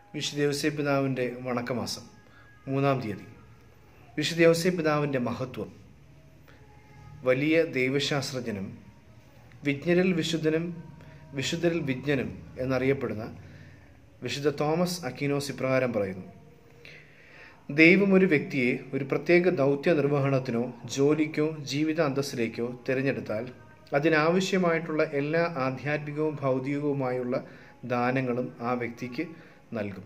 വിശുദ്ധ ഔസേ പിതാവിൻ്റെ വണക്കമാസം മൂന്നാം തീയതി വിശുദ്ധ ഔസേ പിതാവിൻ്റെ മഹത്വം വലിയ ദൈവശാസ്ത്രജ്ഞനും വിജ്ഞരിൽ വിശുദ്ധനും വിശുദ്ധരിൽ വിജ്ഞനും എന്നറിയപ്പെടുന്ന വിശുദ്ധ തോമസ് അക്കീനോസ് ഇപ്രകാരം പറയുന്നു ദൈവം ഒരു വ്യക്തിയെ ഒരു പ്രത്യേക ദൗത്യ നിർവഹണത്തിനോ ജോലിക്കോ ജീവിത അന്തസ്സിലേക്കോ തിരഞ്ഞെടുത്താൽ അതിനാവശ്യമായിട്ടുള്ള എല്ലാ ആധ്യാത്മികവും ഭൗതികവുമായുള്ള ദാനങ്ങളും ആ വ്യക്തിക്ക് നൽകും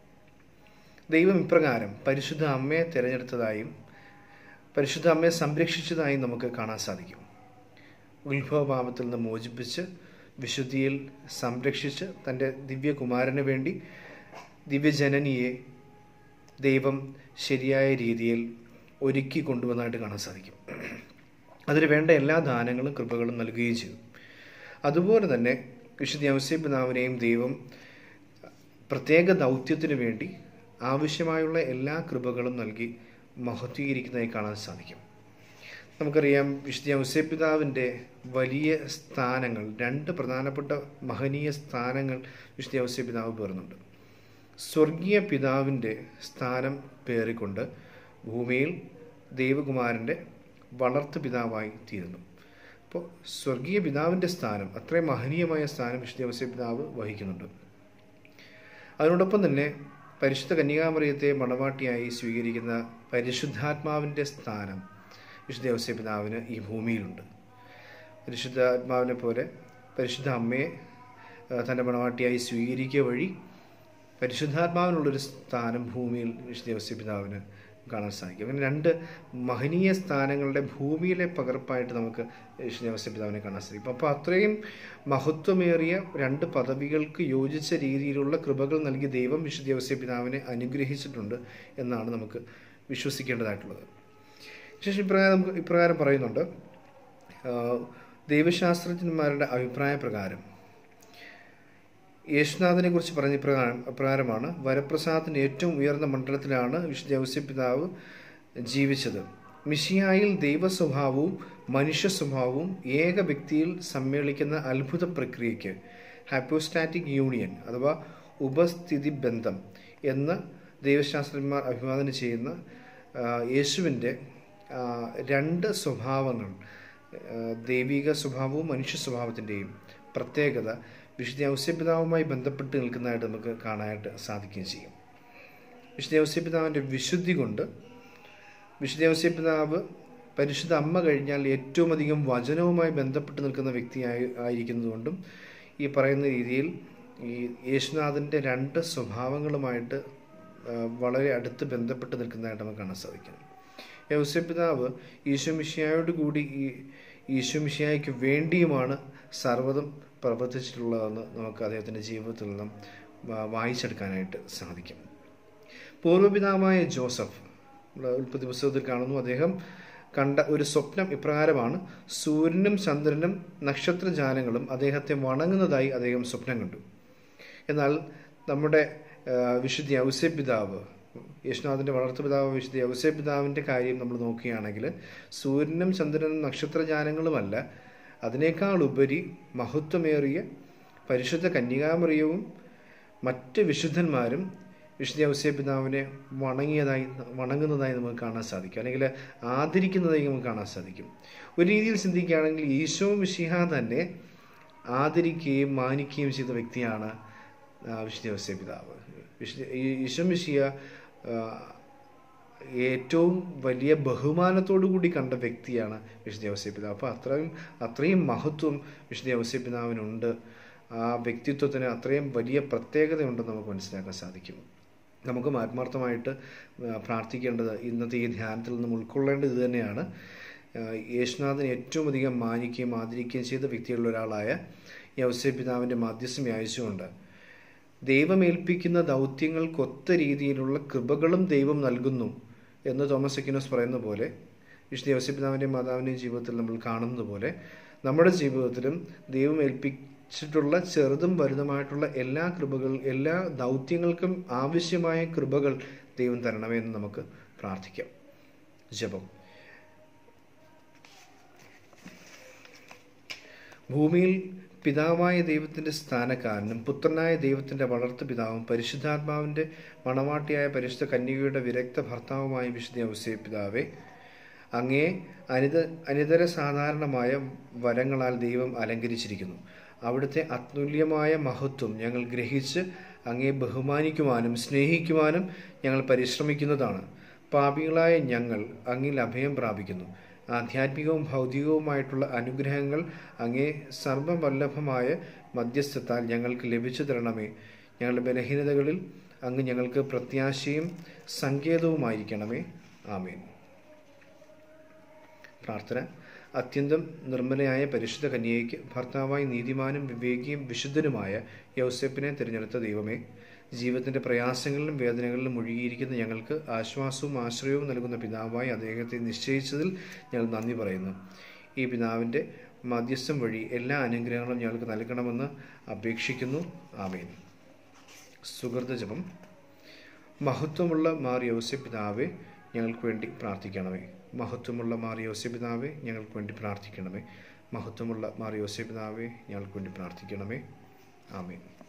ദൈവം ഇപ്രകാരം പരിശുദ്ധ അമ്മയെ തിരഞ്ഞെടുത്തതായും പരിശുദ്ധ അമ്മയെ സംരക്ഷിച്ചതായും നമുക്ക് കാണാൻ സാധിക്കും ഉത്ഭവപാപത്തിൽ നിന്ന് മോചിപ്പിച്ച് വിശുദ്ധിയിൽ സംരക്ഷിച്ച് തൻ്റെ ദിവ്യകുമാരന് വേണ്ടി ദിവ്യജനനിയെ ദൈവം ശരിയായ രീതിയിൽ ഒരുക്കി കൊണ്ടുവന്നതായിട്ട് കാണാൻ സാധിക്കും അതിന് വേണ്ട എല്ലാ ദാനങ്ങളും കൃപകളും നൽകുകയും ചെയ്തു അതുപോലെ തന്നെ വിശുദ്ധ ഔസ്യപിതാവിനെയും ദൈവം പ്രത്യേക ദൗത്യത്തിന് വേണ്ടി ആവശ്യമായുള്ള എല്ലാ കൃപകളും നൽകി മഹത്വീകരിക്കുന്നതായി കാണാൻ സാധിക്കും നമുക്കറിയാം വിശുദ്ധ ഔസ്യപിതാവിൻ്റെ വലിയ സ്ഥാനങ്ങൾ രണ്ട് പ്രധാനപ്പെട്ട മഹനീയ സ്ഥാനങ്ങൾ വിശുദ്ധ ഔസ്യപിതാവ് പേറുന്നുണ്ട് സ്വർഗീയ പിതാവിൻ്റെ സ്ഥാനം പേറിക്കൊണ്ട് ഭൂമിയിൽ ദൈവകുമാരൻ്റെ വളർത്തു പിതാവായി തീരുന്നു അപ്പോൾ സ്വർഗീയ പിതാവിൻ്റെ സ്ഥാനം അത്രയും മഹനീയമായ സ്ഥാനം വിശുദ്ധ പിതാവ് വഹിക്കുന്നുണ്ട് അതിനോടൊപ്പം തന്നെ പരിശുദ്ധ കന്യകാമറിയത്തെ മണവാട്ടിയായി സ്വീകരിക്കുന്ന പരിശുദ്ധാത്മാവിൻ്റെ സ്ഥാനം വിശുദ്ധ പിതാവിന് ഈ ഭൂമിയിലുണ്ട് പരിശുദ്ധാത്മാവിനെ പോലെ പരിശുദ്ധ അമ്മയെ തൻ്റെ മണവാട്ടിയായി സ്വീകരിക്കുക വഴി പരിശുദ്ധാത്മാവിനുള്ളൊരു സ്ഥാനം ഭൂമിയിൽ വിശുദ്ധ പിതാവിന് കാണാൻ സാധിക്കും അങ്ങനെ രണ്ട് മഹനീയ സ്ഥാനങ്ങളുടെ ഭൂമിയിലെ പകർപ്പായിട്ട് നമുക്ക് വിശുദ്ധ പിതാവിനെ കാണാൻ സാധിക്കും അപ്പോൾ അത്രയും മഹത്വമേറിയ രണ്ട് പദവികൾക്ക് യോജിച്ച രീതിയിലുള്ള കൃപകൾ നൽകി ദൈവം വിശുദ്ധ പിതാവിനെ അനുഗ്രഹിച്ചിട്ടുണ്ട് എന്നാണ് നമുക്ക് വിശ്വസിക്കേണ്ടതായിട്ടുള്ളത് ശേഷം ഇപ്രകാരം നമുക്ക് ഇപ്രകാരം പറയുന്നുണ്ട് ദൈവശാസ്ത്രജ്ഞന്മാരുടെ അഭിപ്രായ പ്രകാരം യേശുനാഥനെ കുറിച്ച് പറഞ്ഞ പ്രകാരം പ്രകാരമാണ് വരപ്രസാദത്തിൻ്റെ ഏറ്റവും ഉയർന്ന മണ്ഡലത്തിലാണ് വിശുദ്ധ ഔസ്യപിതാവ് ജീവിച്ചത് മിഷിയായിൽ ദൈവ സ്വഭാവവും മനുഷ്യ സ്വഭാവവും ഏക വ്യക്തിയിൽ സമ്മേളിക്കുന്ന അത്ഭുത പ്രക്രിയയ്ക്ക് ഹാപ്പോസ്റ്റാറ്റിക് യൂണിയൻ അഥവാ ഉപസ്ഥിതി ബന്ധം എന്ന് ദൈവശാസ്ത്രജ്ഞന്മാർ അഭിവാദനം ചെയ്യുന്ന യേശുവിൻ്റെ രണ്ട് സ്വഭാവങ്ങൾ ദൈവിക സ്വഭാവവും മനുഷ്യ സ്വഭാവത്തിൻ്റെയും പ്രത്യേകത വിശുദ്ധ ഔസ്യപിതാവുമായി ബന്ധപ്പെട്ട് നിൽക്കുന്നതായിട്ട് നമുക്ക് കാണാനായിട്ട് സാധിക്കുകയും ചെയ്യും വിശുദ്ധ ഔസ്യപിതാവിൻ്റെ വിശുദ്ധി കൊണ്ട് വിശുദ്ധ ഔസ്യപിതാവ് പരിശുദ്ധ അമ്മ കഴിഞ്ഞാൽ ഏറ്റവും അധികം വചനവുമായി ബന്ധപ്പെട്ട് നിൽക്കുന്ന വ്യക്തിയായി ആയിരിക്കുന്നതുകൊണ്ടും ഈ പറയുന്ന രീതിയിൽ ഈ യേശുനാഥൻ്റെ രണ്ട് സ്വഭാവങ്ങളുമായിട്ട് വളരെ അടുത്ത് ബന്ധപ്പെട്ട് നിൽക്കുന്നതായിട്ട് നമുക്ക് കാണാൻ സാധിക്കും യൗസ്യപിതാവ് ഈശോമിഷിയായോട് കൂടി ഈ ഈശോമിഷിയായ്ക്ക് വേണ്ടിയുമാണ് സർവ്വതും പ്രവർത്തിച്ചിട്ടുള്ളതെന്ന് നമുക്ക് അദ്ദേഹത്തിൻ്റെ ജീവിതത്തിൽ നിന്നും വായിച്ചെടുക്കാനായിട്ട് സാധിക്കും പൂർവ്വപിതാവായ ജോസഫ് ഉൽപ്പത്തി പുസ്തകത്തിൽ കാണുന്നു അദ്ദേഹം കണ്ട ഒരു സ്വപ്നം ഇപ്രകാരമാണ് സൂര്യനും ചന്ദ്രനും നക്ഷത്രജാലങ്ങളും അദ്ദേഹത്തെ വണങ്ങുന്നതായി അദ്ദേഹം സ്വപ്നം കണ്ടു എന്നാൽ നമ്മുടെ വിശുദ്ധ ഔസ്യപിതാവ് യേശുനാഥൻ്റെ വളർത്തുപിതാവ് വിശുദ്ധ ഔസ്യപിതാവിൻ്റെ കാര്യം നമ്മൾ നോക്കുകയാണെങ്കിൽ സൂര്യനും ചന്ദ്രനും നക്ഷത്രജാലങ്ങളുമല്ല അതിനേക്കാൾ ഉപരി മഹത്വമേറിയ പരിശുദ്ധ കന്യകാമറിയവും മറ്റ് വിശുദ്ധന്മാരും വിശുദ്ധ ഔസ്യപിതാവിനെ വണങ്ങിയതായി വണങ്ങുന്നതായി നമുക്ക് കാണാൻ സാധിക്കും അല്ലെങ്കിൽ ആദരിക്കുന്നതായി നമുക്ക് കാണാൻ സാധിക്കും ഒരു രീതിയിൽ ചിന്തിക്കുകയാണെങ്കിൽ ഈശോ മിഷിഹ തന്നെ ആദരിക്കുകയും മാനിക്കുകയും ചെയ്ത വ്യക്തിയാണ് വിശുദ്ധ ഔസ്യപിതാവ് വിശുദ്ധ ഈശോ മിഷിയ ഏറ്റവും വലിയ ബഹുമാനത്തോടു കൂടി കണ്ട വ്യക്തിയാണ് വിശുദ്ധ ഔസ്യപിതാവ് അപ്പോൾ അത്രയും അത്രയും മഹത്വം വിശുദ്ധ ഔസ്യപിതാവിനുണ്ട് ആ വ്യക്തിത്വത്തിന് അത്രയും വലിയ പ്രത്യേകതയുണ്ടെന്ന് നമുക്ക് മനസ്സിലാക്കാൻ സാധിക്കും നമുക്കും ആത്മാർത്ഥമായിട്ട് പ്രാർത്ഥിക്കേണ്ടത് ഇന്നത്തെ ഈ ധ്യാനത്തിൽ നിന്നും ഉൾക്കൊള്ളേണ്ടത് ഇത് തന്നെയാണ് യേശുനാഥനെ ഏറ്റവും അധികം മാനിക്കുകയും ആദരിക്കുകയും ചെയ്ത വ്യക്തികളിൽ ഒരാളായ യൗസ്യപിതാവിൻ്റെ മാധ്യസ്ഥം യാചിച്ചുകൊണ്ട് ദൈവമേൽപ്പിക്കുന്ന ദൗത്യങ്ങൾക്കൊത്ത രീതിയിലുള്ള കൃപകളും ദൈവം നൽകുന്നു എന്ന് തോമസ് എക്കിനോസ് പറയുന്ന പോലെ വിശുദ്ധ യോസിപിതാവിൻ്റെയും മാതാവിൻ്റെയും ജീവിതത്തിൽ നമ്മൾ കാണുന്നത് പോലെ നമ്മുടെ ജീവിതത്തിലും ദൈവം ഏൽപ്പിച്ചിട്ടുള്ള ചെറുതും വലുതുമായിട്ടുള്ള എല്ലാ കൃപകൾ എല്ലാ ദൗത്യങ്ങൾക്കും ആവശ്യമായ കൃപകൾ ദൈവം തരണമേ എന്ന് നമുക്ക് പ്രാർത്ഥിക്കാം ജപം ഭൂമിയിൽ പിതാവായ ദൈവത്തിൻ്റെ സ്ഥാനക്കാരനും പുത്രനായ ദൈവത്തിൻ്റെ വളർത്തു പിതാവും പരിശുദ്ധാത്മാവിൻ്റെ മണവാട്ടിയായ പരിശുദ്ധ കന്യകയുടെ വിരക്ത ഭർത്താവുമായ വിശുദ്ധ ഔസേ പിതാവേ അങ്ങേ അനിത അനിതര സാധാരണമായ വരങ്ങളാൽ ദൈവം അലങ്കരിച്ചിരിക്കുന്നു അവിടുത്തെ അതുല്യമായ മഹത്വം ഞങ്ങൾ ഗ്രഹിച്ച് അങ്ങേ ബഹുമാനിക്കുവാനും സ്നേഹിക്കുവാനും ഞങ്ങൾ പരിശ്രമിക്കുന്നതാണ് പാപികളായ ഞങ്ങൾ അങ്ങിൽ അഭയം പ്രാപിക്കുന്നു ആധ്യാത്മികവും ഭൗതികവുമായിട്ടുള്ള അനുഗ്രഹങ്ങൾ അങ്ങേ സർവവല്ലഭമായ മധ്യസ്ഥത്താൽ ഞങ്ങൾക്ക് ലഭിച്ചു തരണമേ ഞങ്ങളുടെ ബലഹീനതകളിൽ അങ്ങ് ഞങ്ങൾക്ക് പ്രത്യാശയും സങ്കേതവുമായിരിക്കണമേ ആമേൻ പ്രാർത്ഥന അത്യന്തം നിർമ്മലയായ പരിശുദ്ധ കന്യയ്ക്ക് ഭർത്താവായി നീതിമാനും വിവേകിയും വിശുദ്ധനുമായ യൗസെപ്പിനെ തിരഞ്ഞെടുത്ത ദൈവമേ ജീവിതത്തിൻ്റെ പ്രയാസങ്ങളിലും വേദനകളിലും മുഴുകിയിരിക്കുന്ന ഞങ്ങൾക്ക് ആശ്വാസവും ആശ്രയവും നൽകുന്ന പിതാവായി അദ്ദേഹത്തെ നിശ്ചയിച്ചതിൽ ഞങ്ങൾ നന്ദി പറയുന്നു ഈ പിതാവിൻ്റെ മധ്യസ്ഥം വഴി എല്ലാ അനുഗ്രഹങ്ങളും ഞങ്ങൾക്ക് നൽകണമെന്ന് അപേക്ഷിക്കുന്നു ആമേൻ സുഹൃത ജപം മഹത്വമുള്ള മാർ യോസെ പിതാവെ ഞങ്ങൾക്ക് വേണ്ടി പ്രാർത്ഥിക്കണമേ മഹത്വമുള്ള മാർ യോസെ പിതാവെ ഞങ്ങൾക്ക് വേണ്ടി പ്രാർത്ഥിക്കണമേ മഹത്വമുള്ള മാർ യോസെ പിതാവെ ഞങ്ങൾക്ക് വേണ്ടി പ്രാർത്ഥിക്കണമേ ആമേൻ